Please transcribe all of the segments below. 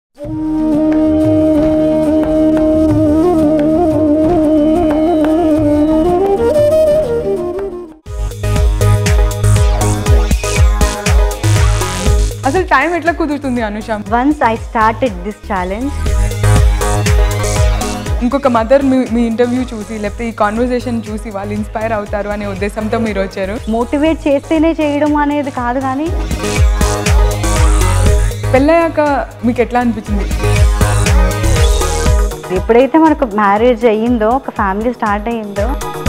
అసలు టైం ఎట్లా కుదురుతుంది Anusha Once I started this challenge, ఇంకొక మదర్ మీ మీ ఇంటర్వ్యూ చూసి లేకపోతే ఈ కాన్వర్సేషన్ చూసి వాళ్ళు ఇన్స్పైర్ అవుతారు అనే ఉద్దేశంతో మీరు వచ్చారు మోటివేట్ చేస్తేనే చేయడం అనేది కాదు కానీ పెళ్ళయ్యాక మీకు ఎట్లా అనిపించింది ఎప్పుడైతే మనకు మ్యారేజ్ అయ్యిందో ఒక ఫ్యామిలీ స్టార్ట్ అయ్యిందో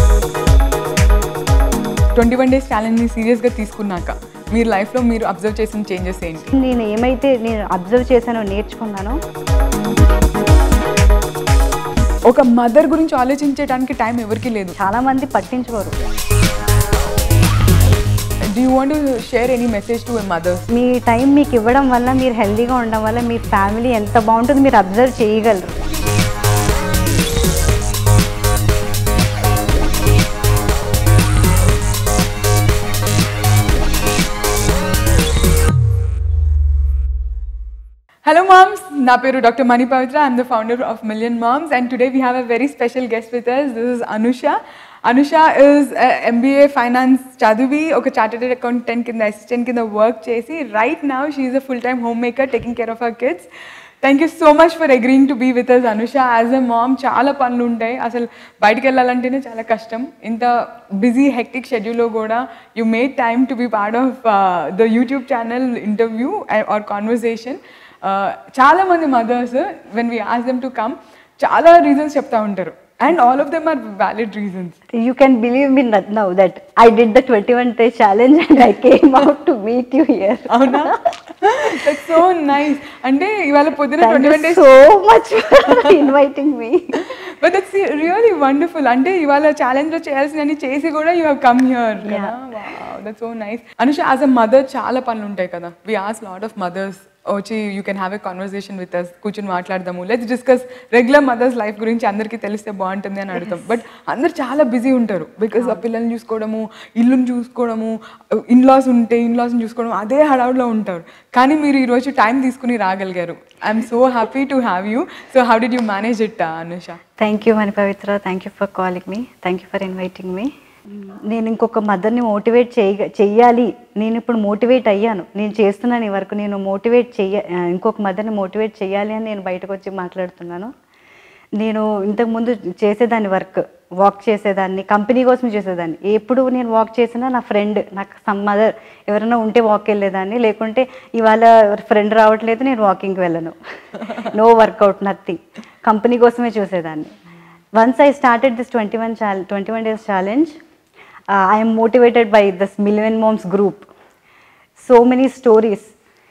ట్వంటీ వన్ డేస్ ఛాలెంజ్ని సీరియస్గా తీసుకున్నాక మీరు లైఫ్లో మీరు అబ్జర్వ్ చేసిన చేంజెస్ ఏంటి నేను ఏమైతే నేను అబ్జర్వ్ చేశానో నేర్చుకున్నానో ఒక మదర్ గురించి ఆలోచించడానికి టైం ఎవరికి లేదు చాలా మంది పట్టించుకోరు do you want share any message to mothers మీ టైం మీకు ఇవ్వడం వల్ల మీరు హెల్తీగా ఉండడం వల్ల మీ ఫ్యామిలీ ఎంత బాగుంటుందో మీరు అబ్జర్వ్ చేయగలరు Hello, moms. నా పేరు doctor Mani Pavitra I'm the founder of million moms and today we have a very special guest with us this is Anusha Anusha is MBA finance చదివి ఒక చార్టెడ్ అకౌంటెంట్ కింద అసిస్టెంట్ కింద వర్క్ చేసి right now she is a full time home maker taking care of our kids thank you so much for agreeing to be with us Anusha as a mom చాలా పనులు ఉంటాయి అసలు బయటికి వెళ్ళాలంటేనే చాలా కష్టం ఇంత బిజీ హెక్టిక్ షెడ్యూల్లో కూడా you made time to be part of the YouTube channel interview or conversation చాలా మంది mothers when we ask them to come చాలా రీజన్స్ చెప్తా ఉంటారు and all of them are valid reasons you can believe me now that I did the twenty one day challenge and I came out to meet you here అవునా that's so nice అంటే ఇవాళ పొద్దున twenty one days so much inviting me but that's really wonderful అంటే ఇవాళ challenge లో చేయాల్సినవి చేసి కూడా యూ హ్యావ్ కమ్ హియర్ కదా that's so nice Anusha as a mother చాలా పనులు ఉంటాయి కదా we ask lot of mothers వచ్చి you can have a conversation with us కూర్చొని మాట్లాడదాము let's discuss regular mothers life గురించి అందరికీ తెలిస్తే బాగుంటుంది అని అడుగుతాం బట్ అందరు చాలా బిజీ ఉంటారు బికాస్ ఆ పిల్లల్ని చూసుకోవడము ఇల్లుని చూసుకోవడము ఇన్లాస్ ఉంటే ఇన్లాస్ని చూసుకోవడం అదే హడావుడిలో ఉంటారు కానీ మీరు ఈరోజు టైం తీసుకుని రాగలిగారు I'm so happy to have you so how did you manage it Anusha thank you Mani Pavitra thank you for calling me thank you for inviting me నేను ఇంకొక మదర్ని మోటివేట్ చేయ చెయ్యాలి నేను ఇప్పుడు మోటివేట్ అయ్యాను నేను చేస్తున్నాను ఈ వరకు నేను మోటివేట్ చెయ్య ఆ, ఇంకొక మదర్ని మోటివేట్ చేయాలి అని నేను బయటకు వచ్చి మాట్లాడుతున్నాను నేను ఇంతకుముందు చేసేదాన్ని వర్క్ వాక్ చేసేదాన్ని కంపెనీ కోసం చేసేదాన్ని ఎప్పుడు నేను వాక్ చేసినా నా ఫ్రెండ్ నాకు సమ్ మదర్ ఎవరైనా ఉంటే వాక్ వెళ్ళేదాన్ని లేకుంటే ఇవాళ ఫ్రెండ్ రావట్లేదు నేను వాకింగ్కి వెళ్ళను నో వర్కౌట్ నథింగ్ కంపెనీ కోసమే చూసేదాన్ని once I started this twenty one challenge twenty one days challenge I'm motivated by this million moms group so many stories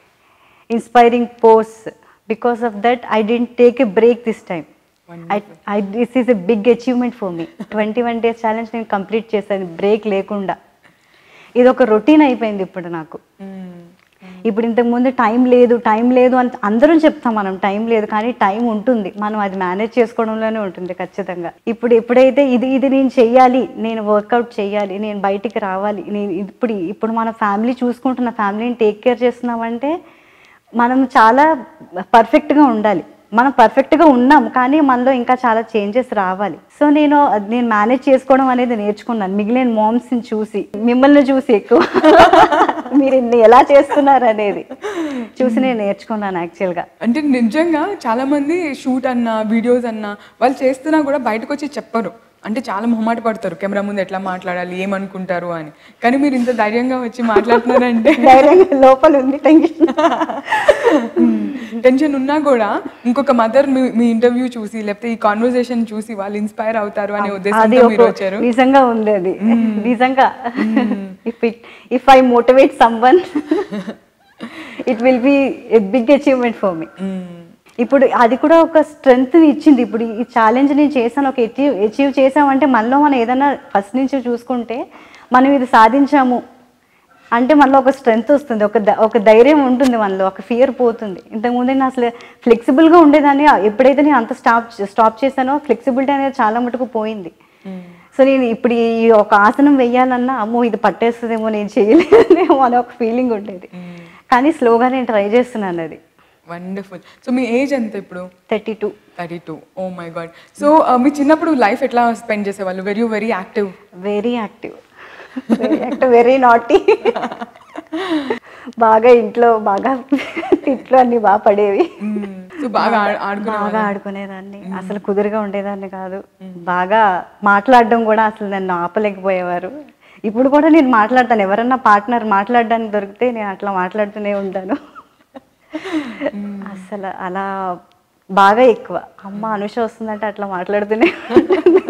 inspiring posts because of that i didn't take a break this time I, I, this is a big achievement for me 21 days challenge నేను complete చేశాను break లేకుండా ఇది ఒక routine అయిపోయింది ఇప్పుడు నాకు ఇప్పుడు ఇంతకు ముందు టైం లేదు టైం లేదు అని అందరం చెప్తాం మనం టైం లేదు కానీ టైం ఉంటుంది మనం అది మేనేజ్ చేసుకోవడంలోనే ఉంటుంది ఖచ్చితంగా ఇప్పుడు ఎప్పుడైతే ఇది ఇది నేను చెయ్యాలి నేను వర్కౌట్ చేయాలి నేను బయటికి రావాలి నేను ఇప్పుడు ఇప్పుడు మన ఫ్యామిలీ చూసుకుంటున్న ఫ్యామిలీని టేక్ కేర్ చేస్తున్నామంటే మనం చాలా పర్ఫెక్ట్గా ఉండాలి మనం పర్ఫెక్ట్గా ఉన్నాం కానీ మనలో ఇంకా చాలా చేంజెస్ రావాలి సో నేను నేను మేనేజ్ చేసుకోవడం అనేది నేర్చుకున్నాను మిగిలిన మామ్స్ని చూసి మిమ్మల్ని చూసి ఎక్కువ మీరు ఇన్ని ఎలా చేస్తున్నారు అనేది చూసి నేను నేర్చుకున్నాను యాక్చువల్గా అంటే నిజంగా చాలా మంది షూట్ అన్నా వీడియోస్ అన్నా వాళ్ళు చేస్తున్నా కూడా బయటకు వచ్చి చెప్పరు అంటే చాలా మొహమాట పడతారు కెమెరా ముందు ఎట్లా మాట్లాడాలి ఏమనుకుంటారు అని కానీ మీరు ఇంత ధైర్యంగా వచ్చి మాట్లాడుతున్నారంటే ధైర్యంగా లోపల ఉంది టెన్షన్ టెన్షన్ ఉన్నా కూడా ఇంకొక మదర్ మీ మీ ఇంటర్వ్యూ చూసి లేకపోతే ఈ కాన్వర్సేషన్ చూసి వాళ్ళు ఇన్స్పైర్ అవుతారు అనే అది ఉద్దేశంతో మీరు ఒక వచ్చారు నిజంగా ఉంది అది నిజంగా if it if I motivate someone it will be a big achievement for me ఇప్పుడు అది కూడా ఒక స్ట్రెంగ్త్ ఇచ్చింది ఇప్పుడు ఈ ఛాలెంజ్ నేను చేశాను ఒక అచీవ్ అచీవ్ చేసామంటే మనలో మనం ఏదైనా ఫస్ట్ నుంచి చూసుకుంటే మనం ఇది సాధించాము అంటే మనలో ఒక స్ట్రెంగ్త్ వస్తుంది ఒక ధ- ఒక ధైర్యం ఉంటుంది మనలో ఒక ఫియర్ పోతుంది ఇంతకుముందు నేను అసలు ఫ్లెక్సిబుల్గా ఉండేదాన్ని ఎప్పుడైతే నేను అంత స్టాప్ స్టాప్ చేశానో ఫ్లెక్సిబిలిటీ అనేది చాలా మటుకు పోయింది సో నేను ఇప్పుడు ఈ ఒక ఆసనం వెయ్యాలన్నా అమ్మో ఇది పట్టేస్తుందేమో నేను చేయలేదేమో అనే ఒక ఫీలింగ్ ఉండేది కానీ స్లోగా నేను ట్రై చేస్తున్నాను అది వండర్ఫుల్ సో మీ ఏజ్ ఎంత ఇప్పుడు thirty two thirty two oh my god so మీ చిన్నప్పుడు లైఫ్ ఎట్లా స్పెండ్ చేసేవాళ్ళు very very active very active very active very naughty బాగా ఇంట్లో బాగా తిట్లు అన్ని బాగా పడేవి సో బాగా ఆడు- ఆడుకునే బాగా ఆడుకునేదాన్ని అసలు కుదురుగా ఉండేదాన్ని కాదు బాగా మాట్లాడడం కూడా అసలు నన్ను ఆపలేకపోయేవారు ఇప్పుడు కూడా నేను మాట్లాడతాను ఎవరన్నా పార్ట్నర్ మాట్లాడడానికి దొరికితే నేను అట్లా మాట్లాడుతూనే ఉంటాను అసలు అలా బాగా ఎక్కువ అమ్మ అనుష వస్తుందంటే అట్లా మాట్లాడుతూనే ఉంటుంది.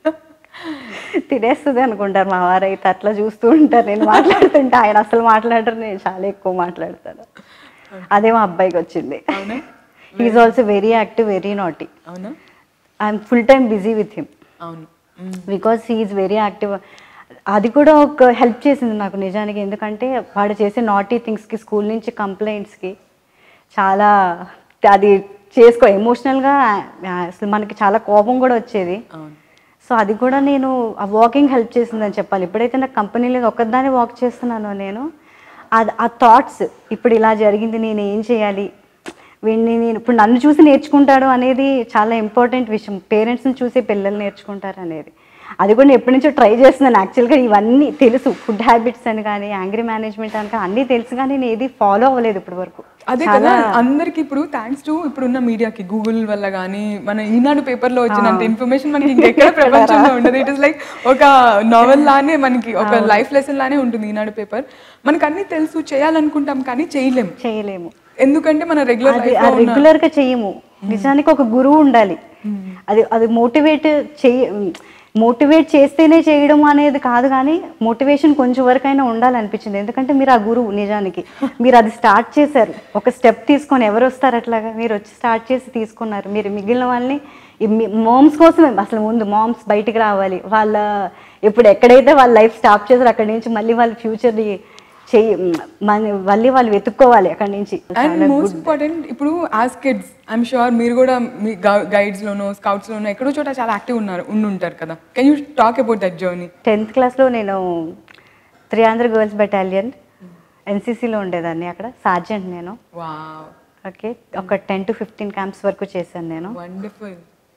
తినేస్తుంది అనుకుంటారు మా వారైతే అట్లా చూస్తూ ఉంటారు నేను మాట్లాడుతుంటే ఆయన అసలు మాట్లాడరు నేను చాలా ఎక్కువ మాట్లాడతాను అదే మా అబ్బాయికి వచ్చింది అవునా he's also very active very naughty అవునా I'm full time busy with him అవును hmm. Because he's very active అది కూడా ఒక హెల్ప్ చేసింది నాకు నిజానికి ఎందుకంటే వాడు చేసే నాటీ థింగ్స్కి స్కూల్ నుంచి కంప్లైంట్స్కి చాలా అది చేసుకో ఎమోషనల్గా అసలు మనకి చాలా కోపం కూడా వచ్చేది అవును సో అది కూడా నేను ఆ వాకింగ్ హెల్ప్ చేసిందని చెప్పాలి ఎప్పుడైతే నాకు కంపెనీలో ఒక్కదాన్ని వాక్ చేస్తున్నానో నేను అది ఆ థాట్స్ ఇప్పుడు ఇలా జరిగింది నేను ఏం చేయాలి వీడిని నేను ఇప్పుడు నన్ను చూసి నేర్చుకుంటాడు అనేది చాలా ఇంపార్టెంట్ విషయం పేరెంట్స్ని చూసి పిల్లలు నేర్చుకుంటారు అనేది అది కూడా నేను ఎప్పటి నుంచో ట్రై చేస్తున్నాను యాక్చువల్గా ఇవన్నీ తెలుసు ఫుడ్ హ్యాబిట్స్ అని కానీ యాంగ్రీ మేనేజ్మెంట్ అని కానీ అన్నీ తెలుసు కానీ నేను ఏది ఫాలో అవ్వలేదు ఇప్పటి వరకు అదే కదా అందరికి ఇప్పుడు థ్యాంక్స్ టు ఇప్పుడున్న మీడియాకి గూగుల్ వల్ల కానీ మన ఈనాడు పేపర్ లో వచ్చినంత ఇన్ఫర్మేషన్ మనకి ఇంకెక్కడ ప్రపంచంలో ఉండదు ఇట్ ఇస్ లైక్ ఒక నావెల్ లానే మనకి ఒక లైఫ్ లెసన్ లానే ఉంటుంది ఈనాడు పేపర్ మనకు అన్ని తెలుసు చేయాలనుకుంటాం కానీ చేయలేం చేయలేము ఎందుకంటే మన రెగ్యులర్ అది అది రెగ్యులర్ గా చెయ్యము నిజానికి ఒక గురువు ఉండాలి అది అది మోటివేట్ చేయ మోటివేట్ చేస్తేనే చేయడం అనేది కాదు కానీ మోటివేషన్ కొంచెం వరకైనా ఉండాలనిపించింది ఎందుకంటే మీరు ఆ గురువు నిజానికి మీరు అది స్టార్ట్ చేశారు ఒక స్టెప్ తీసుకొని ఎవరు వస్తారు అట్లాగా మీరు వచ్చి స్టార్ట్ చేసి తీసుకున్నారు మీరు మిగిలిన వాళ్ళని మామ్స్ కోసమే అసలు ముందు మామ్స్ బయటికి రావాలి వాళ్ళ ఇప్పుడు ఎక్కడైతే వాళ్ళ లైఫ్ స్టాప్ చేశారు అక్కడి నుంచి మళ్ళీ వాళ్ళ ఫ్యూచర్ని చెయ్యి మన మళ్ళీ వాళ్ళు వెతుక్కోవాలి అక్కడి నుంచి అండ్ మోస్ట్ ఇంపార్టెంట్ ఇప్పుడు యాజ్ కిడ్స్ ఐఎమ్ షూర్ మీరు కూడా మీ గైడ్స్ లోనో స్కౌట్స్ లోనో ఎక్కడో చోట చాలా యాక్టివ్ ఉన్నారు ఉండి ఉంటారు కదా can you talk about that journey tenth క్లాస్లో నేను త్రీ హండ్రెడ్ గర్ల్స్ బెటాలియన్ ఎన్సీసీలో ఉండేదాన్ని అక్కడ సార్జెంట్ నేను వావ్ ఓకే ఒక టెన్ టు ఫిఫ్టీన్ క్యాంప్స్ వరకు చేశాను నేను వండర్ఫుల్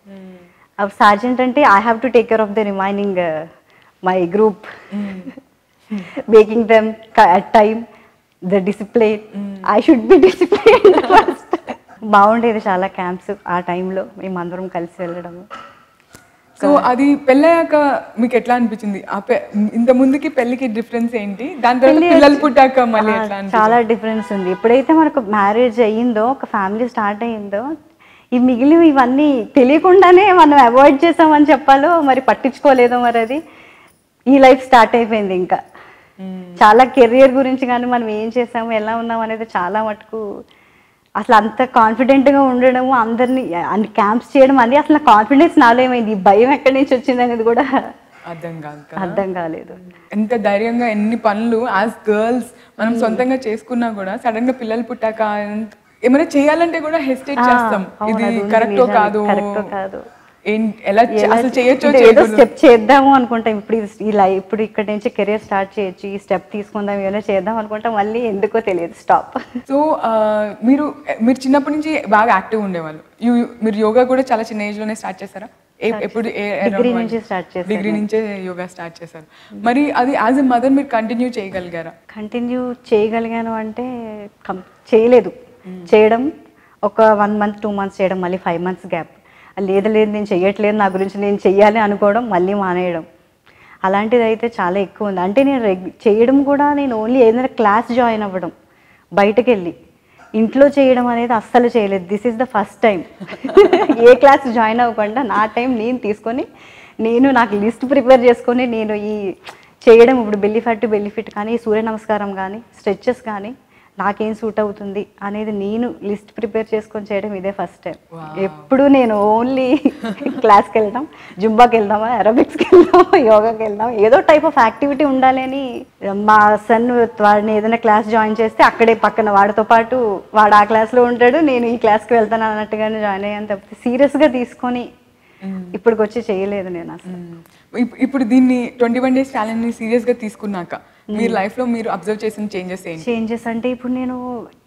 సార్జెంట్ అంటే I have to take care of the remaining my group making them at time the discipline I should be discipline first బాగుండేది చాలా క్యాంప్స్ ఆ టైంలో మేము అందరం కలిసి వెళ్ళడము సో అది పెళ్ళయ్యాక మీకు ఎట్లా అనిపించింది ఆ పె- ఇంత ముందుకి పెళ్లికి డిఫరెన్స్ ఏంటి దాని తర్వాత పెళ్లి పిల్లలు పుట్టాక మళ్ళీ ఆ, ఎట్లా అనిపించింది? చాలా డిఫరెన్స్ ఉంది ఎప్పుడైతే మనకు మ్యారేజ్ అయ్యిందో ఒక ఫ్యామిలీ స్టార్ట్ అయ్యిందో ఈ మిగిలిన ఇవన్నీ తెలియకుండానే మనం అవాయిడ్ చేసామని చెప్పాలో మరి పట్టించుకోలేదో మరి అది ఈ లైఫ్ స్టార్ట్ అయిపోయింది ఇంకా చాలా కెరియర్ గురించి కానీ మనం ఏం చేసాము ఎలా ఉన్నాం అనేది చాలా మటుకు అసలు అంత కాన్ఫిడెంట్గా ఉండడము అందరినీ అన్ని క్యాంప్స్ చేయడం అది అసలు కాన్ఫిడెన్స్ నాలో ఏమైంది ఈ భయం ఎక్కడి నుంచి వచ్చింది అనేది కూడా అర్థం కాదు కదా అర్థం కాలేదు ఎంత ధైర్యంగా ఎన్ని పనులు యాజ్ గర్ల్స్ మనం సొంతంగా చేసుకున్నా కూడా సడన్ గా పిల్లలు పుట్టాక ఎంత- ఏమైనా చేయాలంటే కూడా హెసిటేట్ ఆ, చేస్తాం అవును, ఇది అది ఉంది కరెక్టో నిజానికి, కాదు కరెక్టో కాదు. ఏం- ఎలా చే- అసలు చేయొచ్చో అంటే ఏదో చేయకూడదు స్టెప్ చేద్దాము అనుకుంటాం ఇప్పుడు ఇది- ఈ లైఫ్ ఇప్పుడు ఇక్కడ నుంచి కెరియర్ స్టార్ట్ చేయొచ్చు ఈ స్టెప్ తీసుకుందాం ఏమైనా చేద్దాం అనుకుంటాం మళ్ళీ ఎందుకో తెలియదు స్టాప్ సో మీరు మీరు చిన్నప్పటి నుంచి బాగా యాక్టివ్ ఉండేవాళ్ళు You- మీరు యోగా కూడా చాలా చిన్న ఏజ్ లోనే స్టార్ట్ చేశారా ఏ- ఎప్పుడు Degree నుంచి start చేశాను. డిగ్రీ నుంచే యోగా స్టార్ట్ చేశారు మరి అది యాజ్ ఎ మదర్ మీరు కంటిన్యూ చేయగలిగారా కంటిన్యూ చేయగలిగాను అంటే కం చేయలేదు చేయడం ఒక వన్ మంత్ టూ మంత్స్ చేయడం మళ్ళీ ఫైవ్ మంత్స్ గ్యాప్ లేదు లేదు నేను చెయ్యట్లేదు నా గురించి నేను చెయ్యాలి అనుకోవడం మళ్ళీ మానేయడం అలాంటిది అయితే చాలా ఎక్కువ ఉంది అంటే నేను రెగ్ చేయడం కూడా నేను ఓన్లీ ఏదైనా క్లాస్ జాయిన్ అవ్వడం బయటకు వెళ్ళి ఇంట్లో చేయడం అనేది అస్సలు చేయలేదు this is the first time ఏ క్లాస్ జాయిన్ అవ్వకుండా నా టైం నేను తీసుకొని నేను నాకు లిస్ట్ ప్రిపేర్ చేసుకొని నేను ఈ చేయడం ఇప్పుడు belly fat to belly fit కానీ సూర్య నమస్కారం కానీ స్ట్రెచెస్ కానీ నాకేం సూట్ అవుతుంది అనేది నేను లిస్ట్ ప్రిపేర్ చేసుకొని చేయడం ఇదే ఫస్ట్ టైం ఎప్పుడు నేను ఓన్లీ క్లాస్కి వెళ్దాం జుంబాకి వెళ్దామా అరోబిక్స్కి వెళ్దామా యోగాకి వెళ్దాం ఏదో టైప్ ఆఫ్ యాక్టివిటీ ఉండాలని మా సన్ వాడిని ఏదైనా క్లాస్ జాయిన్ చేస్తే అక్కడే పక్కన వాడితో పాటు వాడు ఆ క్లాస్లో ఉంటాడు నేను ఈ క్లాస్కి వెళ్తాను అన్నట్టుగానే జాయిన్ అయ్యాను తప్పితే సీరియస్గా తీసుకొని ఇప్పటికి వచ్చి చేయలేదు నేను అసలు ఇప్- ఇప్పుడు దీన్ని ట్వంటీ వన్ డేస్ ఛాలెంజ్ ని సీరియస్ గా తీసుకున్నాక మీరు లైఫ్ లో మీరు అబ్జర్వ్ చేసిన చేంజెస్ ఏంటి చేంజెస్ అంటే ఇప్పుడు నేను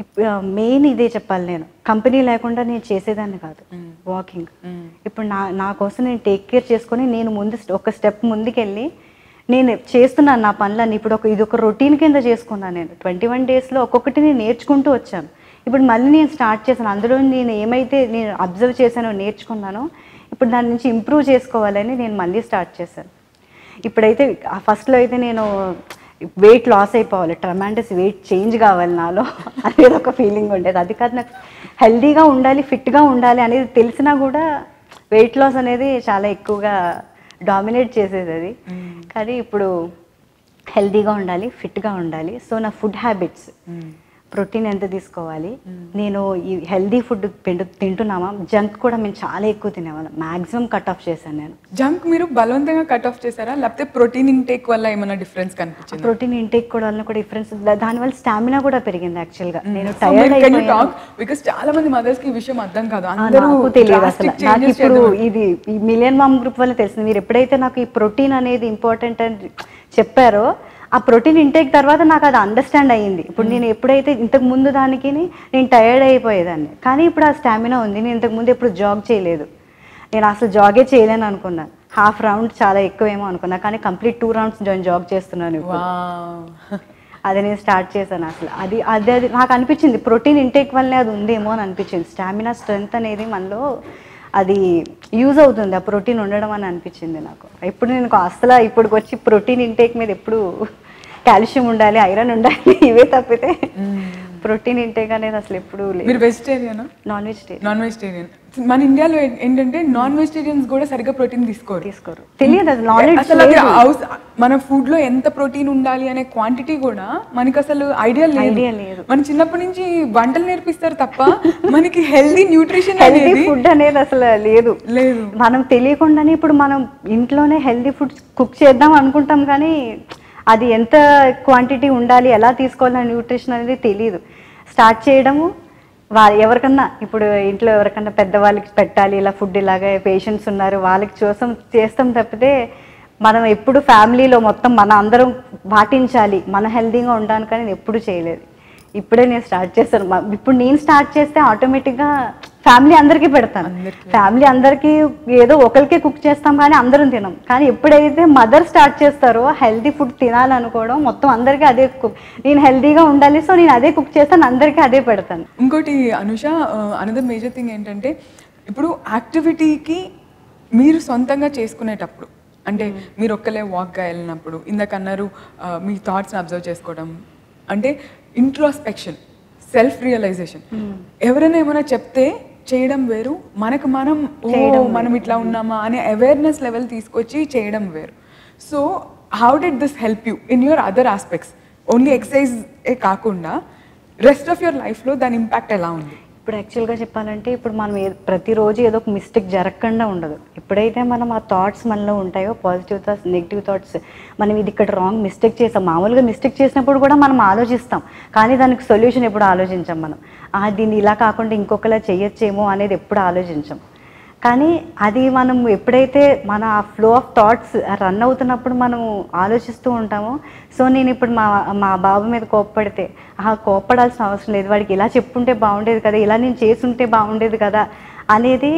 మెయిన్ ఇదే చెప్పాలి నేను కంపెనీ లేకుండా నేను చేసేదాన్ని కాదు వాకింగ్ ఇప్పుడు నా నా కోసం నేను టేక్ కేర్ చేసుకొని నేను ముందు st- ఒక స్టెప్ ముందుకెళ్ళి నేను చేస్తున్నాను నా పనులన్నీ ఇప్పుడు ఒక ఇది ఒక రొటీన్ కింద చేసుకున్నాను నేను ట్వంటీ వన్ డేస్లో ఒక్కొక్కటి నేను నేర్చుకుంటూ వచ్చాను ఇప్పుడు మళ్ళీ నేను స్టార్ట్ చేశాను అందులో నేను ఏమైతే నేను అబ్జర్వ్ చేశానో నేర్చుకున్నానో ఇప్పుడు దాని నుంచి ఇంప్రూవ్ చేసుకోవాలని నేను మళ్ళీ స్టార్ట్ చేశాను ఇప్పుడైతే ఆ ఫస్ట్లో అయితే నేను వెయిట్ లాస్ అయిపోవాలి ట్రమాండస్ వెయిట్ చేంజ్ కావాలి నాలో అనేది ఒక ఫీలింగ్ ఉండేది అది కాదు నాకు హెల్దీగా ఉండాలి ఫిట్గా ఉండాలి అనేది తెలిసినా కూడా వెయిట్ లాస్ అనేది చాలా ఎక్కువగా డామినేట్ చేసేది అది కానీ ఇప్పుడు హెల్దీగా ఉండాలి ఫిట్గా ఉండాలి సో నా ఫుడ్ హ్యాబిట్స్ ప్రోటీన్ ఎంత తీసుకోవాలి నేను ఈ హెల్దీ ఫుడ్ తింటున్నామా జంక్ కూడా మేము చాలా ఎక్కువ తినేవాళ్ళం మ్యాక్సిమం కట్ ఆఫ్ చేశాను నేను జంక్ మీరు బలవంతంగా కట్ ఆఫ్ చేశారా లేకపోతే ప్రోటీన్ ఇంటేక్ వల్ల ఏమైనా డిఫరెన్స్ కనిపించింది ప్రోటీన్ ఇంటేక్ కూడా వల్ల కూడా డిఫరెన్స్ దానివల్ల స్టామినా కూడా పెరిగింది యాక్చువల్గా నేను can you tired talk because చాలా మంది మదర్స్ కి ఈ విషయం అర్థం కాదు ఆ, అందరూ నాకు తెలియదు అసలు drastic నాకు changes ఇప్పుడు చేద్దాం. ఇది ఈ మిలియన్ మామ్ గ్రూప్ వల్ల తెలిసింది మీరు ఎప్పుడైతే నాకు ఈ ప్రోటీన్ అనేది ఇంపార్టెంట్ అని చెప్పారో ఆ ప్రోటీన్ ఇంటేక్ తర్వాత నాకు అది అండర్స్టాండ్ అయ్యింది ఇప్పుడు నేను ఎప్పుడైతే ఇంతకు ముందు దానికి నేను టైర్డ్ అయిపోయేదాన్ని కానీ ఇప్పుడు ఆ స్టామినా ఉంది నేను ఇంతకు ముందు ఎప్పుడు జాగ్ చేయలేదు నేను అసలు జాగే చేయలేను అనుకున్నాను హాఫ్ రౌండ్ చాలా ఎక్కువేమో అనుకున్నా కానీ కంప్లీట్ టూ రౌండ్స్ జాగ్ చేస్తున్నాను ఇప్పుడు Wow. అది నేను స్టార్ట్ చేశాను అసలు అది అది అది నాకు అనిపించింది ప్రోటీన్ ఇంటేక్ వల్లే అది ఉందేమో అని అనిపించింది స్టామినా స్ట్రెంగ్త్ అనేది మనలో అది యూజ్ అవుతుంది ఆ ప్రోటీన్ ఉండడం అని అనిపించింది నాకు ఇప్పుడు నేను అసలు ఇప్పుడు వచ్చి ప్రోటీన్ ఇంటేక్ మీద ఎప్పుడు కాల్షియం ఉండాలి ఐరన్ ఉండాలి ఇవే తప్పితే ప్రోటీన్ ఇంటేక్ అనేది అసలు ఎప్పుడు లేదు మీరు వెజిటేరియనా నాన్ వెజిటేరియన్ నాన్ వెజిటేరియన్ మన ఇండియాలో ఏ- ఏంటంటే నాన్ వెజిటేరియన్స్ కూడా సరిగ్గా ప్రోటీన్ తీసుకోరు తీసుకోరు తెలియదు అది నాలెడ్జ్ అసలు అది అవస- మన ఫుడ్ లో ఎంత ప్రోటీన్ ఉండాలి అనే క్వాంటిటీ కూడా మనకి అసలు ఐడియా Idea లేదు లేదు. మన చిన్నప్పటి నుంచి వంటలు నేర్పిస్తారు తప్ప మనకి హెల్దీ న్యూట్రిషన్ హెల్దీ అనేది ఫుడ్ అనేది అసలు లేదు లేదు మనం తెలియకుండానే ఇప్పుడు మనం ఇంట్లోనే హెల్దీ ఫుడ్ కుక్ చేద్దాం అనుకుంటాం కానీ అది ఎంత క్వాంటిటీ ఉండాలి ఎలా తీసుకోవాలి న్యూట్రిషన్ అనేది తెలియదు స్టార్ట్ చేయడము వా ఎవరికన్నా ఇప్పుడు ఇంట్లో ఎవరికన్నా పెద్దవాళ్ళకి పెట్టాలి ఇలా ఫుడ్ ఇలాగే పేషెంట్స్ ఉన్నారు వాళ్ళకి చూసం చేస్తాం తప్పితే మనం ఎప్పుడు ఫ్యామిలీలో మొత్తం మన అందరం పాటించాలి మన హెల్దీగా ఉండడానికి నేను ఎప్పుడు చేయలేదు ఇప్పుడే నేను స్టార్ట్ చేస్తాను మ- ఇప్పుడు నేను స్టార్ట్ చేస్తే ఆటోమేటిక్గా ఫ్యామిలీ అందరికీ పెడతాను ఫ్యామిలీ అందరికీ ఏదో ఒకరికే కుక్ చేస్తాం కానీ అందరం తినం కానీ ఎప్పుడైతే మదర్ స్టార్ట్ చేస్తారో హెల్తీ ఫుడ్ తినాలనుకోవడం మొత్తం అందరికీ అదే కుక్ నేను హెల్తీగా ఉండాలి సో నేను అదే కుక్ చేస్తాను అందరికీ అదే పెడతాను ఇంకోటి అనుష అనదర్ మేజర్ థింగ్ ఏంటంటే ఇప్పుడు యాక్టివిటీకి మీరు సొంతంగా చేసుకునేటప్పుడు అంటే మీరు ఒక్కలే వాక్గా వెళ్ళినప్పుడు ఇందాక అన్నారు ఆ, మీ థాట్స్ని అబ్జర్వ్ చేసుకోవడం అంటే ఇంట్రోస్పెక్షన్ సెల్ఫ్ రియలైజేషన్ ఎవరైనా ఏమైనా చెప్తే చేయడం వేరు మనకు మనం ఓ మనం ఇట్లా ఉన్నామా అనే అవేర్నెస్ లెవెల్ తీసుకొచ్చి చేయడం వేరు so how did this help you in your other aspects only exercise ఏ కాకుండా రెస్ట్ ఆఫ్ యువర్ లైఫ్లో దాని ఇంపాక్ట్ ఎలా ఉంది ఇప్పుడు యాక్చువల్గా చెప్పాలంటే ఇప్పుడు మనం ఏ- ప్రతిరోజు ఏదో ఒక మిస్టేక్ జరగకుండా ఉండదు ఎప్పుడైతే మనం ఆ థాట్స్ మనలో ఉంటాయో పాజిటివ్ థాట్స్ నెగిటివ్ థాట్స్ మనం ఇది ఇక్కడ రాంగ్ మిస్టేక్ చేసాం మామూలుగా మిస్టేక్ చేసినప్పుడు కూడా మనం ఆలోచిస్తాం కానీ దానికి సొల్యూషన్ ఎప్పుడు ఆలోచించాం మనం ఆ దీన్ని ఇలా కాకుండా ఇంకొకలా చేయొచ్చేమో అనేది ఎప్పుడు ఆలోచించాం కానీ అది మనం ఎప్పుడైతే మన ఆ ఫ్లో ఆఫ్ థాట్స్ రన్ అవుతున్నప్పుడు మనం ఆలోచిస్తూ ఉంటామో సో నేను ఇప్పుడు మా మా బాబు మీద కోప్పడితే ఆ కోప్పడాల్సిన అవసరం లేదు వాడికి ఇలా చెప్పుంటే బాగుండేది కదా ఇలా నేను చేసుంటే బాగుండేది కదా అనేది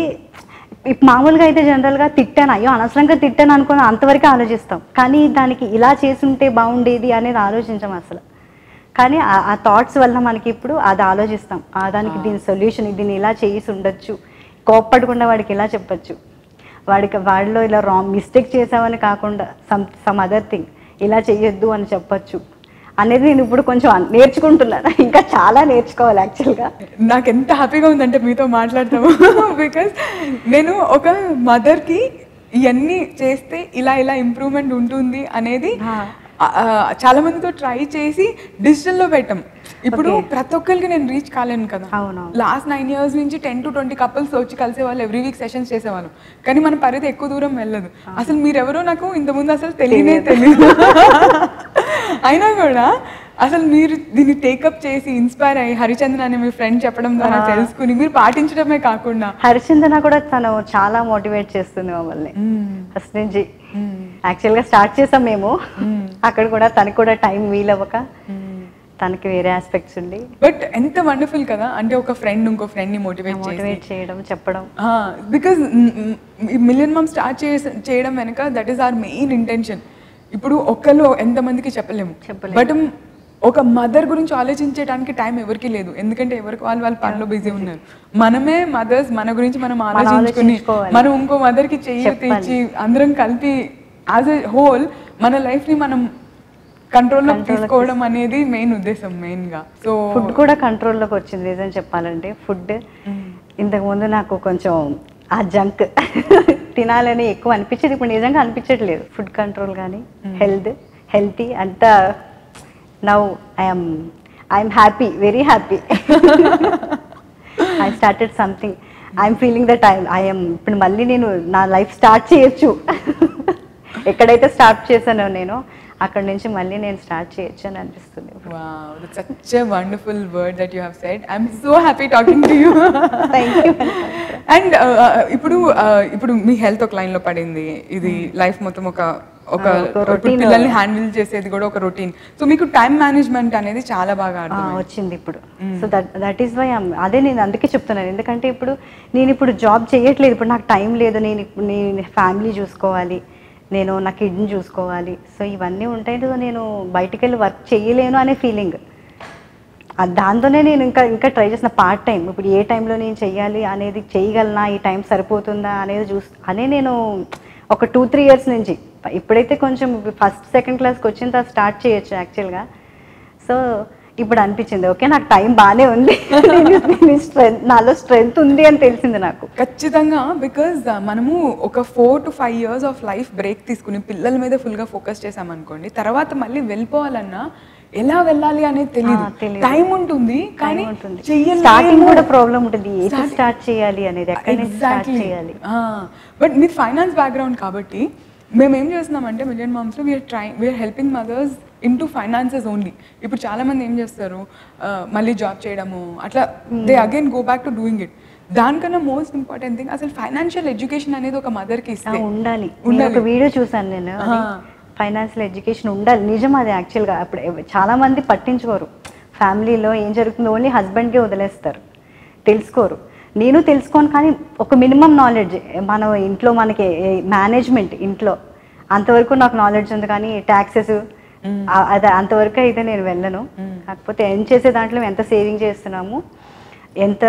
ఇప్ మామూలుగా అయితే జనరల్గా తిట్టాను అయ్యో అనవసరంగా తిట్టాను అనుకుని అంతవరకు ఆలోచిస్తాం కానీ దానికి ఇలా చేసుంటే బాగుండేది అనేది ఆలోచించాం అసలు కానీ ఆ- ఆ థాట్స్ వల్ల మనకి ఇప్పుడు అది ఆలోచిస్తాం ఆ దానికి దీని సొల్యూషన్ దీన్ని ఇలా చేసి ఉండొచ్చు కోప్పడకుండా వాడికి ఇలా చెప్పొచ్చు వాడికి వాడిలో ఇలా రాంగ్ మిస్టేక్ చేసామని కాకుండా సమ్ సమ్ అదర్ థింగ్ ఇలా చెయ్యొద్దు అని చెప్పొచ్చు అనేది నేను ఇప్పుడు కొంచెం అన్- నేర్చుకుంటున్నాను ఇంకా చాలా నేర్చుకోవాలి యాక్చువల్గా నాకు ఎంత హ్యాపీగా ఉందంటే మీతో మాట్లాడతాము బికాస్ నేను ఒక మదర్కి ఇవన్నీ చేస్తే ఇలా ఇలా ఇంప్రూవ్మెంట్ ఉంటుంది అనేది ఆ. ఆ, ఆ, చాలా మందితో ట్రై చేసి డిజిటల్లో పెట్టాం ఇప్పుడు ప్రతి ఒక్కరికి నేను రీచ్ కాలేను కదా అవునవును. లాస్ట్ నైన్ ఇయర్స్ నుంచి టెన్ టు ట్వంటీ కపుల్స్ వచ్చి కలిసే వాళ్ళు ఎవ్రీ వీక్ సెషన్స్ చేసేవాళ్ళం కానీ మన పరిధి ఎక్కువ దూరం వెళ్ళదు అసలు మీరెవరో నాకు ఇంతకుముందు అసలు తెలియనే తెలియదు అయినా కూడా అసలు మీరు దీన్ని టేకప్ చేసి ఇన్స్పైర్ అయ్యి హరిచంద్ర అనే మీ ఫ్రెండ్ చెప్పడం ద్వారా తెలుసుకుని మీరు పాటించడమే కాకుండా హరిచందన కూడా తను చాలా మోటివేట్ చేస్తుంది మమ్మల్ని ఫస్ట్ నుంచి మ్మ్. యాక్చువల్గా స్టార్ట్ చేసాం మేము అక్కడ కూడా తనకు కూడా టైం వీలవ్వక తనకి వేరే ఆస్పెక్ట్స్ ఉండి బట్ ఎంత వండర్ఫుల్ కదా అంటే ఒక ఫ్రెండ్ ఇంకో ఫ్రెండ్ ని మోటివేట్ చేసి మోటివేట్ చేయడం చెప్పడం బికాజ్ మిలియన్ మమ్ స్టార్ట్ చేయడం వెనక that is our main intention ఇప్పుడు ఒక్కరు ఎంతమందికి చెప్పలేము చెప్పలేము. బట్ ఒక మదర్ గురించి ఆలోచించడానికి టైం ఎవరికి లేదు ఎందుకంటే ఎవరికి వాళ్ళు వాళ్ళ పనిలో బిజీ ఉన్నారు మనమే మదర్స్ మన గురించి మనం ఆలోచించుకుని ఆలోచించుకోవాలి. మనం ఇంకో మదర్ కి చెయ్యి చెప్పాలి. తెచ్చి అందరం కలిపి యాజ్ ఎ హోల్ మన లైఫ్ ని మనం కంట్రోల్లో తీసుకోవడం అనేది మెయిన్ ఉద్దేశం మెయిన్ గా సో ఫుడ్ కూడా కంట్రోల్లోకి వచ్చింది నిజం చెప్పాలంటే ఫుడ్ ఇంతకు ముందు నాకు కొంచెం ఆ జంక్ తినాలని ఎక్కువ అనిపించేది ఇప్పుడు నిజంగా అనిపించట్లేదు ఫుడ్ కంట్రోల్ కానీ హెల్త్ హెల్తీ అంతా now I'm I'm happy very happy I started something I'm feeling that I I'm ఇప్పుడు మళ్ళీ నేను నా లైఫ్ స్టార్ట్ చేయొచ్చు ఎక్కడైతే స్టార్ట్ చేశానో నేను అక్కడ నుంచి మళ్ళీ నేను స్టార్ట్ చేయొచ్చు అని అనిపిస్తుంది Wow, that's such a wonderful word that you have said. I'm so happy talking to you. Thank you. And ఇప్పుడు uh, ఇప్పుడు మీ హెల్త్ ఒక లైన్ లో పడింది ఇది లైఫ్ మొత్తం ఒక ఒక Ah, ఒక ఇప్పుడు routine. పిల్లల్ని హ్యాండిల్ చేసేది కూడా ఒక రొటీన్ సో మీకు టైం మేనేజ్మెంట్ అనేది చాలా బాగా ఆ, అర్థం వచ్చింది ఇప్పుడు so that that is why అదే నేను అందుకే చెప్తున్నాను ఎందుకంటే ఇప్పుడు నేను ఇప్పుడు జాబ్ చేయట్లేదు ఇప్పుడు నాకు టైం లేదు నేను ఇప్పుడు నేను ఫ్యామిలీ చూసుకోవాలి నేను నా కిడ్ని చూసుకోవాలి సో ఇవన్నీ ఉంటాయి సో నేను బయటికి వెళ్ళి వర్క్ చేయలేను అనే ఫీలింగ్ దాంతోనే నేను ఇంకా ఇంకా ట్రై చేసిన పార్ట్ టైం ఇప్పుడు ఏ టైంలో నేను చెయ్యాలి అనేది చేయగలనా ఈ టైం సరిపోతుందా అనేది చూస్ అనే నేను ఒక టూ త్రీ ఇయర్స్ నుంచి ఇప్పుడైతే కొంచెం ఫస్ట్ సెకండ్ క్లాస్కి వచ్చిన తర్వాత స్టార్ట్ చేయొచ్చు యాక్చువల్గా సో ఇప్పుడు అనిపించింది ఓకే నాకు టైం బాగానే ఉంది స్ట్రెంత్ నాలో స్ట్రెంత్ ఉంది అని తెలిసింది నాకు ఖచ్చితంగా బికాజ్ మనము ఒక four to five years of life break తీసుకుని పిల్లల మీద full గా ఫోకస్ చేసామనుకోండి తర్వాత మళ్ళీ వెళ్ళిపోవాలన్నా ఎలా వెళ్ళాలి అనేది తెలియదు ఆ, తెలీదు. టైం ఉంటుంది కానీ Time ఉంటుంది చెయ్యలేము. స్టార్టింగ్ కూడా ప్రాబ్లం ఉంటుంది ఏది Starting- స్టార్ట్ చేయాలి అనేది ఎక్కడి నుంచి స్టార్ట్ చేయాలి బట్ మీరు ఫైనాన్స్ బ్యాక్గ్రౌండ్ కాబట్టి మేము ఏం చేస్తున్నామంటే మిలియన్ మామ్స్ లో we're try we're helping mothers in to finances only ఇప్పుడు చాలా మంది ఏం చేస్తారు ఆ, మళ్ళీ జాబ్ చేయడము అట్లా they again go back to doing it దానికన్నా మోస్ట్ ఇంపార్టెంట్ థింగ్ అసలు ఫైనాన్షియల్ ఎడ్యుకేషన్ అనేది ఒక మదర్ కి ఆ, ఇస్తే ఉండాలి నేను ఉండాలి. ఒక వీడియో చూసాను నేను ఆ. ఫైనాన్షియల్ ఎడ్యుకేషన్ ఉండాలి నిజం అది యాక్చువల్గా అప్పుడు ఎవ- చాలా మంది పట్టించుకోరు ఫ్యామిలీలో ఏం జరుగుతుందో ఓన్లీ హస్బెండ్కే వదిలేస్తారు తెలుసుకోరు నేను తెలుసుకోను కానీ ఒక మినిమం నాలెడ్జ్ మన ఇంట్లో మనకి మేనేజ్మెంట్ ఇంట్లో అంతవరకు నాకు నాలెడ్జ్ ఉంది కానీ ట్యాక్సెస్ అది అంతవరకు అయితే నేను వెళ్ళను కాకపోతే ఏం చేసే దాంట్లో ఎంత సేవింగ్ చేస్తున్నాము ఎంత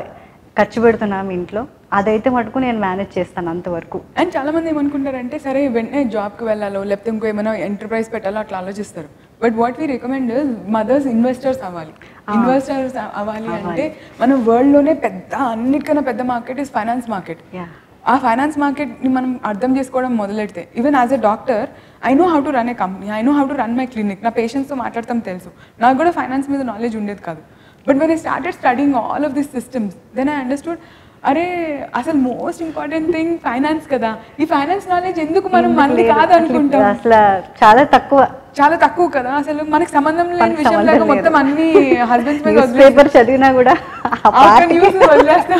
ఖర్చు పెడుతున్నాము ఇంట్లో అదైతే మటుకు నేను మేనేజ్ చేస్తాను అంతవరకు అండ్ చాలా మంది ఏమనుకుంటారంటే సరే వెంటనే జాబ్కి వెళ్ళాలో లేకపోతే ఇంకో ఏమైనా ఎంటర్ప్రైజ్ పెట్టాలో అట్లా ఆలోచిస్తారు but what we recommend mothers investors అవ్వాలి ఇన్వెస్టర్స్ అవ్వాలి అంటే మన వరల్డ్ లోనే పెద్ద అన్నిటికన్నా పెద్ద market is finance market yeah ఆ ఫైనాన్స్ మార్కెట్ని మనం అర్థం చేసుకోవడం మొదలెడితే even as a doctor I know how to run a company I know how to run my clinic నా పేషెంట్స్తో మాట్లాడతాం తెలుసు నాకు కూడా ఫైనాన్స్ మీద నాలెడ్జ్ ఉండేది కాదు but when I started studying all of this systems then I understood అరే అసలు మోస్ట్ ఇంపార్టెంట్ థింగ్ ఫైనాన్స్ కదా ఈ ఫైనాన్స్ నాలెడ్జ్ ఎందుకు మనం మనది లేదు. కాదు అనుకుంటాం అసలు చాలా తక్కువ చాలా తక్కువ కదా అసలు మనకి సంబంధం లేని మనకి విషయం సంబంధం లాగా లేదు. మొత్తం అన్ని హస్బెండ్స్ మీద న్యూస్ పేపర్ చదివినా కూడా ఆ ఆఫ్టర్ పార్ట్కి న్యూస్ వదిలేస్తాం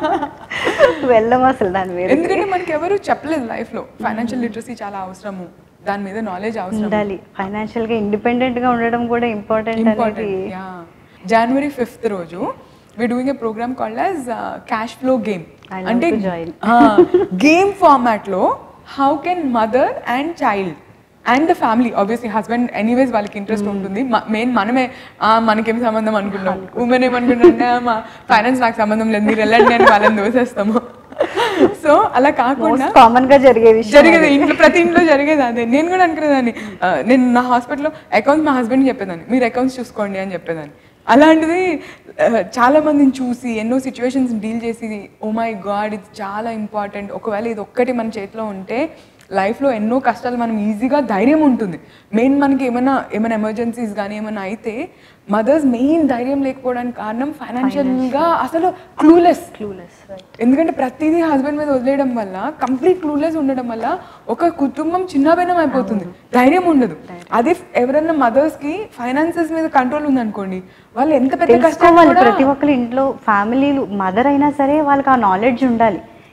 వెళ్ళం అసలు దాని మీద ఎందుకంటే మనకి ఎవరు చెప్పలేదు లైఫ్ లో ఫైనాన్షియల్ లిటరసీ చాలా అవసరము దాని మీద నాలెడ్జ్ అవసరం ఉండాలి ఫైనాన్షియల్ గా ఇండిపెండెంట్ గా ఉండడం కూడా ఇంపార్టెంట్ అనేది ఇంపార్టెంట్ యా జనవరి ఫిఫ్త్ రోజు we doing a program called as cash flow game I love అంటే to join. గేమ్ ఫార్మాట్ లో how can mother and child and the family obviously husband anyways వాళ్ళకి interest ఉంటుంది main మనమే "ఆ, మనకేం సంబంధం అనుకుంటాం ఉమెన్ ఏమనుకుంటుంటే మా ఫైనాన్స్ నాకు సంబంధం లేదు మీరు వెళ్ళండి అని వాళ్ళని దోసేస్తాము సో అలా కాకుండా మోస్ట్ కామన్ గా జరిగే విషయం జరిగేది ఇంట్లో ప్రతి ఇంట్లో జరిగేది అదే నేను కూడా అనుకునేదాన్ని ఆ, నేను నా హాస్పిటల్లో అకౌంట్స్ మా హస్బెండ్ చెప్పేదాన్ని మీరు అకౌంట్స్ చూసుకోండి అని చెప్పేదాన్ని అలాంటిది ఆ, చాలా మందిని చూసి ఎన్నో సిచ్యువేషన్స్ డీల్ చేసి ఓ మై గాడ్ ఇది చాలా ఇంపార్టెంట్ ఒకవేళ ఇది ఒక్కటి మన చేతిలో ఉంటే లైఫ్లో ఎన్నో కష్టాలు మనం ఈజీగా ధైర్యం ఉంటుంది మెయిన్ మనకి ఏమైనా ఏమైనా ఎమర్జెన్సీస్ కానీ ఏమైనా అయితే మదర్స్ మెయిన్ ధైర్యం లేకపోవడానికి కారణం ఫైనాన్షియల్గా అసలు క్లూలెస్ క్లూలెస్ ఎందుకంటే ప్రతిదీ హస్బెండ్ మీద వదిలేయడం వల్ల కంప్లీట్ క్లూలెస్ ఉండడం వల్ల ఒక కుటుంబం చిన్నబైనం అయిపోతుంది ధైర్యం ఉండదు అదే ఎవరైనా మదర్స్ కి ఫైనాన్సెస్ మీద కంట్రోల్ ఉందనుకోండి వాళ్ళు ఎంత పెద్ద కష్టం తెలుసుకోవాలి ప్రతి ఒక్కరి ఇంట్లో ఫ్యామిలీలు మదర్ అయినా సరే వాళ్ళకి ఆ నాలెడ్జ్ ఉండాలి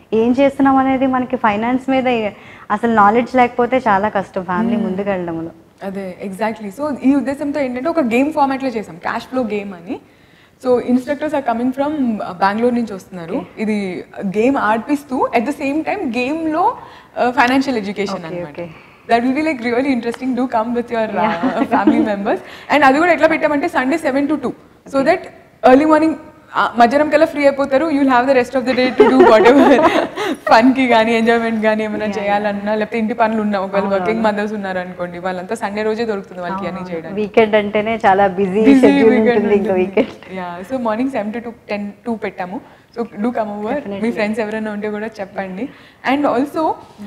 ఏం చేస్తున్నాం అనేది మనకి ఫైనాన్స్ మీద అసలు నాలెడ్జ్ లేకపోతే చాలా కష్టం ఫ్యామిలీ ముందుకు వెళ్ళడంలో అదే ఎగ్జాక్ట్లీ సో ఈ ఉద్దేశంతో ఏంటంటే ఒక గేమ్ ఫార్మాట్లో చేసాం క్యాష్ ఫ్లో గేమ్ అని so instructors are coming from Bengaluru నుంచి వస్తున్నారు ఇది గేమ్ ఆడిపిస్తూ అట్ ద సేమ్ టైం గేమ్లో ఫైనాన్షియల్ ఎడ్యుకేషన్ Okay, అనమాట okay. That will be like really interesting do come with your family members and అది కూడా ఎట్లా పెట్టామంటే Sunday seven to two so that early morning మధ్యాహ్నం కల్లా ఫ్రీ అయిపోతారు you'll have the rest of the day to do whatever ఫన్కి కానీ enjoyment కానీ ఏమైనా చేయాలన్నా లేకపోతే ఇంటి పనులు ఉన్నా ఒకవేళ వర్కింగ్ మదర్స్ ఉన్నారు అనుకోండి వాళ్ళంతా సండే రోజే దొరుకుతుంది వాళ్ళకి అన్ని చేయడానికి వీకెండ్ అంటేనే చాలా బిజీ Busy షెడ్యూల్ weekend ఉంటుంది ఇంకా ఉంటుంది. Weekend Yeah, so morning seven to ten two పెట్టాము సో డూ కమ్ ఓవర్ మీ ఫ్రెండ్స్ ఎవరైనా ఉంటే కూడా చెప్పండి అండ్ ఆల్సో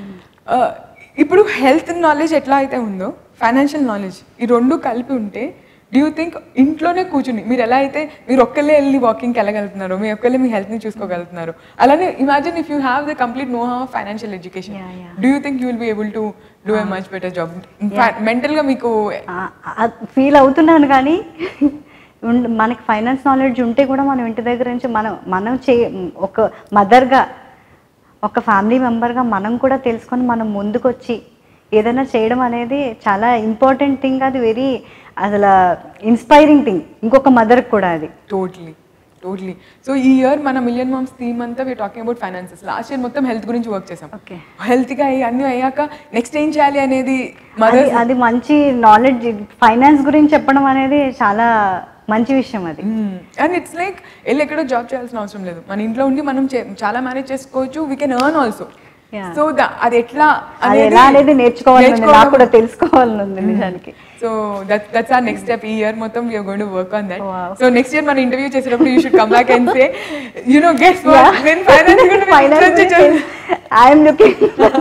ఇప్పుడు హెల్త్ నాలెడ్జ్ ఎట్లా అయితే ఉందో ఫైనాన్షియల్ నాలెడ్జ్ ఈ రెండు కలిపి ఉంటే డూ యూ థింక్ ఇంట్లోనే కూర్చుని మీరు ఎలా అయితే మీరు ఒక్కళ్ళే వెళ్ళి వాకింగ్కి వెళ్ళగలుగుతున్నారు మీ ఒక్కళ్ళే మీ హెల్త్ని చూసుకోగలుగుతున్నారు అలానే imagine if you have the complete no have financial education Yeah, yeah. Do you think you will be able to do a much better job మెంటల్గా మీకు ఫీల్ అవుతున్నాను కానీ ఉండ్- మనకి ఫైనాన్స్ నాలెడ్జ్ ఉంటే కూడా మనం ఇంటి దగ్గర నుంచి మనం మనం చే ఒక మదర్గా ఒక ఫ్యామిలీ మెంబర్గా మనం కూడా తెలుసుకొని మనం ముందుకొచ్చి ఏదైనా చేయడం అనేది చాలా ఇంపార్టెంట్ థింగ్ అది వెరీ అసలు ఇన్స్పైరింగ్ థింగ్ ఇంకొక మదర్కి కూడా అది టోటలీ టోటలీ సో ఈ ఇయర్ మన మిలియన్ మామ్స్ థీమ్ అంతా we talking about finances last year మొత్తం హెల్త్ గురించి వర్క్ చేసాం Okay. హెల్త్గా అన్ని అయ్యాక నెక్స్ట్ ఏం చేయాలి అనేది అది మదర్ అది మంచి నాలెడ్జ్ ఫైనాన్స్ గురించి చెప్పడం అనేది చాలా మంచి విషయం అది అండ్ ఇట్స్ లైక్ వెళ్ళి ఎక్కడో జాబ్ చేయాల్సిన అవసరం లేదు మన ఇంట్లో ఉండి మనం చే- చాలా మేనేజ్ చేసుకోవచ్చు we can earn also Yeah. So అది ఎట్లా అది ఎలా అనేది నేర్చుకోవాలని ఉంది. నాకు కూడా తెలుసుకోవాలని ఉంది నిజానికి so that that's our next step ఈ ఇయర్ మొత్తం we're going to work on that Wow. So next year మన ఇంటర్వ్యూ చేసేటప్పుడు you should come back and say you know guess Yeah. What నేను ఫైనాన్స్ ఫైనాన్స్ ఐఎమ్ లుకింగ్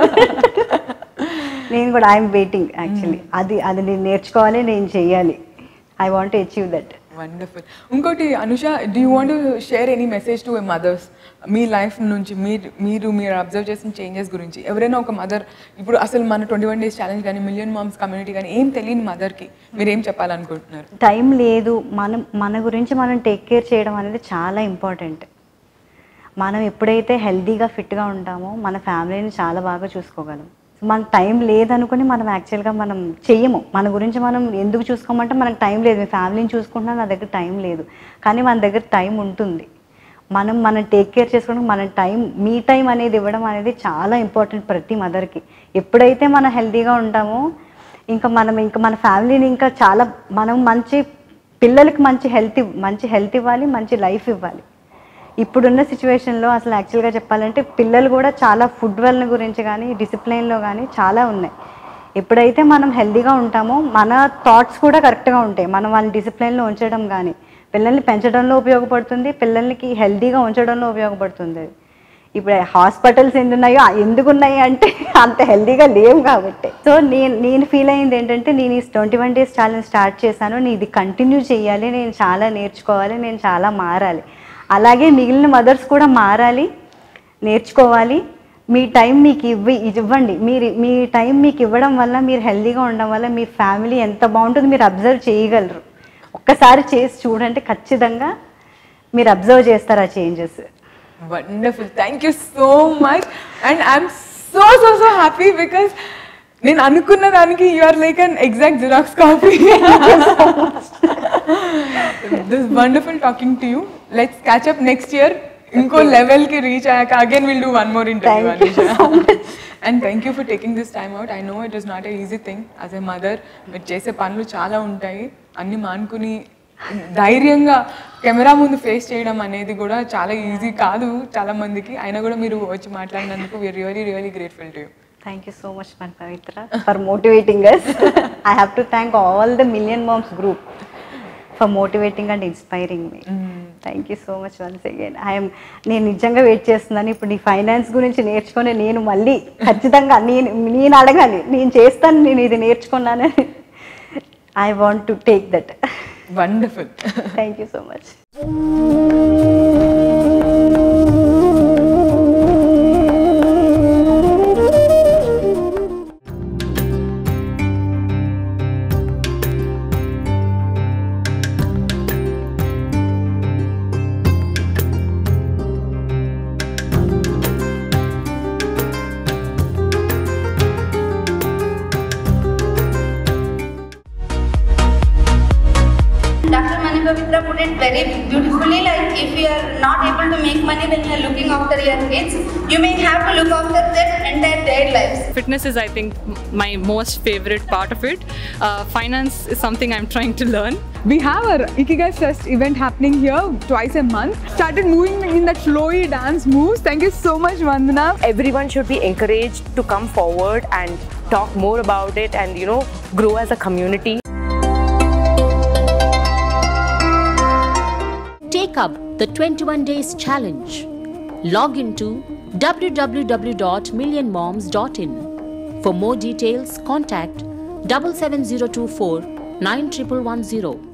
నేను కూడా I'm waiting actually అది అది నేను నేర్చుకోవాలి నేను చెయ్యాలి I want achieve that wonderful ఇంకోటి Anusha do you want share any message to mothers మీ లైఫ్ నుంచి మీరు మీరు మీరు అబ్జర్వ్ చేసిన చేంజెస్ గురించి ఎవరైనా ఒక మదర్ ఇప్పుడు అసలు మన ట్వంటీ వన్ డేస్ ఛాలెంజ్ కానీ మిలియన్ మామ్స్ కమ్యూనిటీ కానీ ఏం తెలియని మదర్కి మీరు ఏం చెప్పాలనుకుంటున్నారు టైం లేదు మనం మన గురించి మనం టేక్ కేర్ చేయడం అనేది చాలా ఇంపార్టెంట్ మనం ఎప్పుడైతే హెల్తీగా ఫిట్గా ఉంటామో మన ఫ్యామిలీని చాలా బాగా చూసుకోగలం మనకు టైం లేదనుకుని మనం యాక్చువల్గా మనం చెయ్యము మన గురించి మనం ఎందుకు చూసుకోమంటే మనకు టైం లేదు మీ ఫ్యామిలీని చూసుకుంటున్నా నా దగ్గర టైం లేదు కానీ మన దగ్గర టైం ఉంటుంది మనం మనం టేక్ కేర్ చేసుకోవడం మన టైం మీ టైం అనేది ఇవ్వడం అనేది చాలా ఇంపార్టెంట్ ప్రతి మదర్కి ఎప్పుడైతే మనం హెల్తీగా ఉంటామో ఇంకా మనం ఇంకా మన ఫ్యామిలీని ఇంకా చాలా మనం మంచి పిల్లలకి మంచి హెల్త్ మంచి హెల్త్ ఇవ్వాలి మంచి లైఫ్ ఇవ్వాలి ఇప్పుడున్న సిచ్యువేషన్లో అసలు యాక్చువల్గా చెప్పాలంటే పిల్లలు కూడా చాలా ఫుడ్ వెల్ని గురించి కానీ డిసిప్లైన్లో కానీ చాలా ఉన్నాయి ఎప్పుడైతే మనం హెల్తీగా ఉంటామో మన థాట్స్ కూడా కరెక్ట్గా ఉంటాయి మనం వాళ్ళని డిసిప్లైన్లో ఉంచడం కానీ పిల్లల్ని పెంచడంలో ఉపయోగపడుతుంది పిల్లలకి హెల్తీగా ఉంచడంలో ఉపయోగపడుతుంది అది ఇప్పుడు హాస్పిటల్స్ ఎన్ని ఉన్నాయో ఎందుకు ఉన్నాయి అంటే అంత హెల్తీగా లేవు కాబట్టి సో నేను నేను ఫీల్ అయింది ఏంటంటే నేను ఈ twenty one days challenge start చేశాను నేను ఇది కంటిన్యూ చేయాలి నేను చాలా నేర్చుకోవాలి నేను చాలా మారాలి అలాగే మిగిలిన మదర్స్ కూడా మారాలి నేర్చుకోవాలి మీ టైం మీకు ఇవ్వి ఇవ్వండి మీరు మీ టైం మీకు ఇవ్వడం వల్ల మీరు హెల్తీగా ఉండడం వల్ల మీ ఫ్యామిలీ ఎంత బాగుంటుందో మీరు అబ్జర్వ్ చేయగలరు ఒక్కసారి చేసి చూడండి ఖచ్చితంగా మీరు అబ్జర్వ్ చేస్తారు ఆ changes wonderful thank you so much and I'm so so so happy because నేను అనుకున్న దానికి you are like an exact xerox copy this wonderful talking to you let's catch up next year ఇంకో level కి reach అయ్యాక again will do one more interview Thank you so అండ్ thank you for taking this time out I know it is not a easy thing as a mother మీరు చేసే పనులు చాలా ఉంటాయి అన్ని మానుకుని ధైర్యంగా కెమెరా ముందు ఫేస్ చేయడం అనేది కూడా చాలా ఈజీ కాదు చాలా మందికి అయినా కూడా మీరు వచ్చి మాట్లాడినందుకు we're really really grateful to you Thank you so much, Man Pavitra, for motivating us. I have to thank all the Million Moms group for motivating and inspiring me. Thank you so much once again I'm నేను నిజంగా wait చేస్తున్నాను ఇప్పుడు నీ finance గురించి నేర్చుకొని నేను మళ్ళీ ఖచ్చితంగా నేను నేను అడగాలి నేను చేస్తాను నేను ఇది నేర్చుకున్నానని I want to take that wonderful thank you so much it very beautifully. Like if you are not able to make money when you are looking after your kids, you may have to look after their entire their lives. Fitness is, I think, m- my most favorite part of it. Uh, finance is something I'm trying to learn. We have our Ikigai Fest event happening here twice a month. Started moving in that flowy dance moves. Thank you so much, Vandana. everyone should be encouraged to come forward and talk more about it and you know grow as a community Take up the 21 days challenge. Log into www.millionmoms.in. For more details, contact 77024 9110.